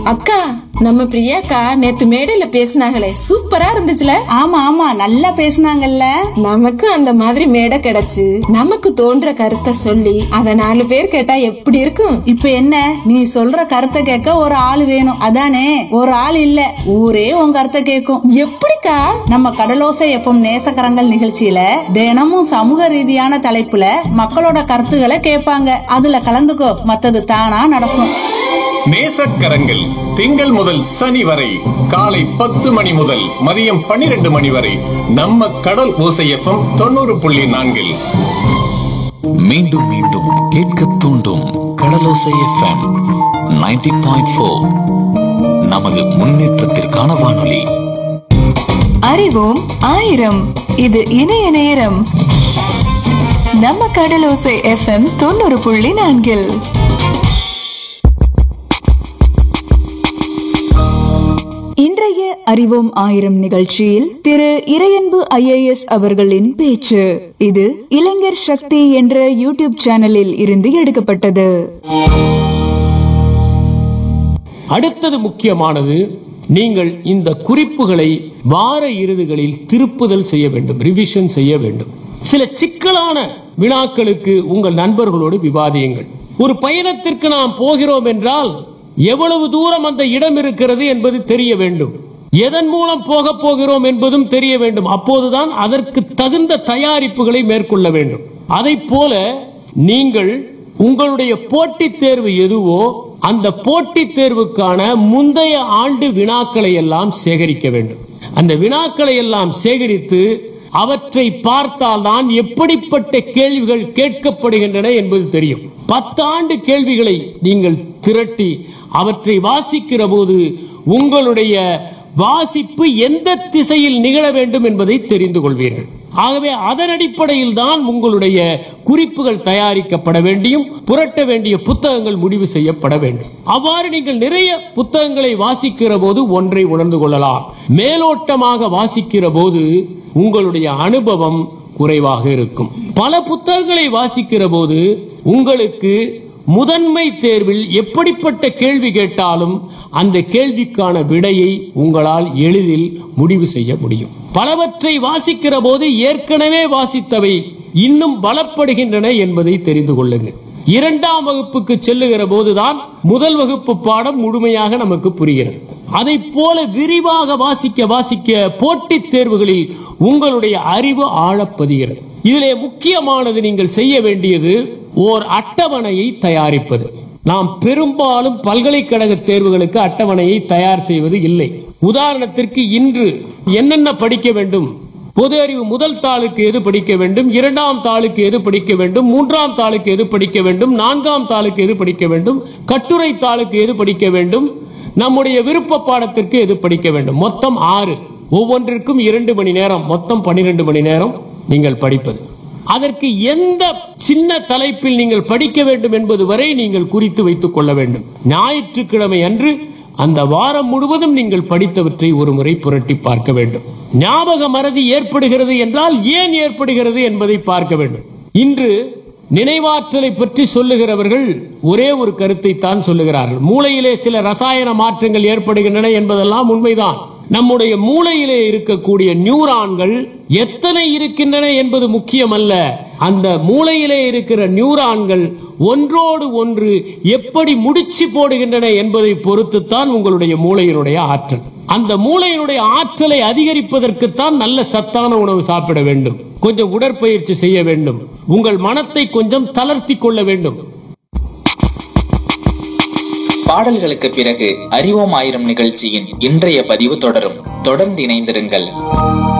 அக்கா நம்ம பிரியாக்கா நேத்து மேடையில பேசினாங்களே சூப்பரா இருந்துச்சுல ஆமா ஆமா நல்லா பேசுனாங்கல்ல நமக்கு அந்த மாதிரி மேடை கிடைச்சு நமக்கு தோன்ற கருத்தை சொல்லி அத நாலு பேர் கேட்டா எப்படி இருக்கும் இப்ப என்ன நீ சொல்ற கருத்தை கேட்க ஒரு ஆள் வேணும் அதானே ஒரு ஆள் இல்ல ஊரே உன் கருத்தை கேட்கும் எப்படிக்கா நம்ம கடலோசை எப்பம் நேசக்கரங்கள் நிகழ்ச்சியில தினமும் சமூக ரீதியான தலைப்புல மக்களோட கருத்துக்களை கேட்பாங்க அதுல கலந்துக்கோ மத்தது தானா நடக்கும் நேசக்கரங்கள் திங்கள் முதல் சனி வரை காலை பத்து மணி முதல் மதியம் பன்னிரண்டு மணி வரை நம்ம கடல் ஓசையப்பம் தொண்ணூறு புள்ளி நான்கில் மீண்டும் மீண்டும் கேட்க தூண்டும் கடலோசை எஃப்எம் 90.4 பாயிண்ட் ஃபோர் நமது முன்னேற்றத்திற்கான வானொலி அறிவோம் ஆயிரம் இது இணைய நேரம் நம்ம கடலோசை எஃப்எம் தொண்ணூறு புள்ளி நான்கில் இன்றைய அறிவோம் ஆயிரம் நிகழ்ச்சியில் திரு இறையன்பு ஐஏஎஸ் அவர்களின் பேச்சு இது இளைஞர் சக்தி என்ற யூடியூப் சேனலில் இருந்து எடுக்கப்பட்டது அடுத்தது முக்கியமானது நீங்கள் இந்த குறிப்புகளை வார இறுதிகளில் திருப்புதல் செய்ய வேண்டும் ரிவிஷன் செய்ய வேண்டும் சில சிக்கலான வினாக்களுக்கு உங்கள் நண்பர்களோடு விவாதியுங்கள் ஒரு பயணத்திற்கு நாம் போகிறோம் என்றால் எவ்வளவு தூரம் அந்த இடம் இருக்கிறது என்பது தெரிய வேண்டும் எதன் மூலம் போக போகிறோம் என்பதும் தெரிய வேண்டும் அப்போதுதான் அதற்கு தகுந்த தயாரிப்புகளை மேற்கொள்ள வேண்டும் அதை போல நீங்கள் உங்களுடைய போட்டித் தேர்வு எதுவோ அந்த போட்டித் தேர்வுக்கான முந்தைய ஆண்டு வினாக்களை எல்லாம் சேகரிக்க வேண்டும் அந்த வினாக்களை எல்லாம் சேகரித்து அவற்றை பார்த்தால் தான் எப்படிப்பட்ட கேள்விகள் கேட்கப்படுகின்றன என்பது தெரியும் பத்தாண்டு கேள்விகளை நீங்கள் திரட்டி அவற்றை வாசிக்கிற போது உங்களுடைய வாசிப்பு எந்த திசையில் நிகழ வேண்டும் என்பதை தெரிந்து கொள்வீர்கள் ஆகவே அதன் அடிப்படையில் தான் உங்களுடைய குறிப்புகள் தயாரிக்கப்பட வேண்டியும் புரட்ட வேண்டிய புத்தகங்கள் முடிவு செய்யப்பட வேண்டும் அவ்வாறு நீங்கள் நிறைய புத்தகங்களை வாசிக்கிற போது ஒன்றை உணர்ந்து கொள்ளலாம் மேலோட்டமாக வாசிக்கிற போது உங்களுடைய அனுபவம் குறைவாக இருக்கும் பல புத்தகங்களை வாசிக்கிற போது உங்களுக்கு முதன்மை தேர்வில் எப்படிப்பட்ட கேள்வி கேட்டாலும் அந்த கேள்விக்கான விடையை உங்களால் எளிதில் முடிவு செய்ய முடியும் பலவற்றை வாசிக்கிற போது ஏற்கனவே வாசித்தவை இன்னும் பலப்படுகின்றன என்பதை தெரிந்து கொள்ளுங்கள் இரண்டாம் வகுப்புக்கு செல்லுகிற போதுதான் முதல் வகுப்பு பாடம் முழுமையாக நமக்கு புரிகிறது அதை போல விரிவாக வாசிக்க வாசிக்க போட்டித் தேர்வுகளில் உங்களுடைய அறிவு ஆழப்பதிகிறது இதிலே முக்கியமானது நீங்கள் செய்ய வேண்டியது ஓர் அட்டவணையை தயாரிப்பது நாம் பெரும்பாலும் பல்கலைக்கழக தேர்வுகளுக்கு அட்டவணையை தயார் செய்வது இல்லை உதாரணத்திற்கு இன்று என்னென்ன படிக்க வேண்டும் பொது அறிவு முதல் தாளுக்கு எது படிக்க வேண்டும் இரண்டாம் தாளுக்கு எது படிக்க வேண்டும் மூன்றாம் தாளுக்கு எது படிக்க வேண்டும் நான்காம் தாளுக்கு எது படிக்க வேண்டும் கட்டுரை தாளுக்கு எது படிக்க வேண்டும் நம்முடைய விருப்ப பாடத்திற்கு எது படிக்க வேண்டும் மொத்தம் ஆறு ஒவ்வொன்றிற்கும் இரண்டு மணி நேரம் மொத்தம் பன்னிரண்டு மணி நேரம் நீங்கள் படிப்பது அதற்கு எந்த சின்ன தலைப்பில் நீங்கள் படிக்க வேண்டும் என்பது வரை நீங்கள் குறித்து வைத்துக் கொள்ள வேண்டும் ஞாயிற்றுக்கிழமை அன்று அந்த வாரம் முழுவதும் நீங்கள் படித்தவற்றை ஒரு முறை புரட்டி பார்க்க வேண்டும் ஞாபக மறதி ஏற்படுகிறது என்றால் ஏன் ஏற்படுகிறது என்பதை பார்க்க வேண்டும் இன்று நினைவாற்றலை பற்றி சொல்லுகிறவர்கள் ஒரே ஒரு கருத்தை தான் சொல்லுகிறார்கள் மூளையிலே சில ரசாயன மாற்றங்கள் ஏற்படுகின்றன என்பதெல்லாம் உண்மைதான் நம்முடைய மூளையிலே இருக்கக்கூடிய நியூரான்கள் எத்தனை இருக்கின்றன என்பது முக்கியமல்ல அந்த மூளையிலே இருக்கிற நியூரான்கள் ஒன்றோடு ஒன்று எப்படி முடிச்சு போடுகின்றன என்பதை பொறுத்துத்தான் உங்களுடைய மூளையினுடைய ஆற்றல் அந்த மூளையினுடைய ஆற்றலை அதிகரிப்பதற்குத்தான் நல்ல சத்தான உணவு சாப்பிட வேண்டும் கொஞ்சம் உடற்பயிற்சி செய்ய வேண்டும் உங்கள் மனத்தை கொஞ்சம் தளர்த்தி கொள்ள வேண்டும் பாடல்களுக்கு பிறகு அறிவோம் ஆயிரம் நிகழ்ச்சியின் இன்றைய பதிவு தொடரும் தொடர்ந்து இணைந்திருங்கள்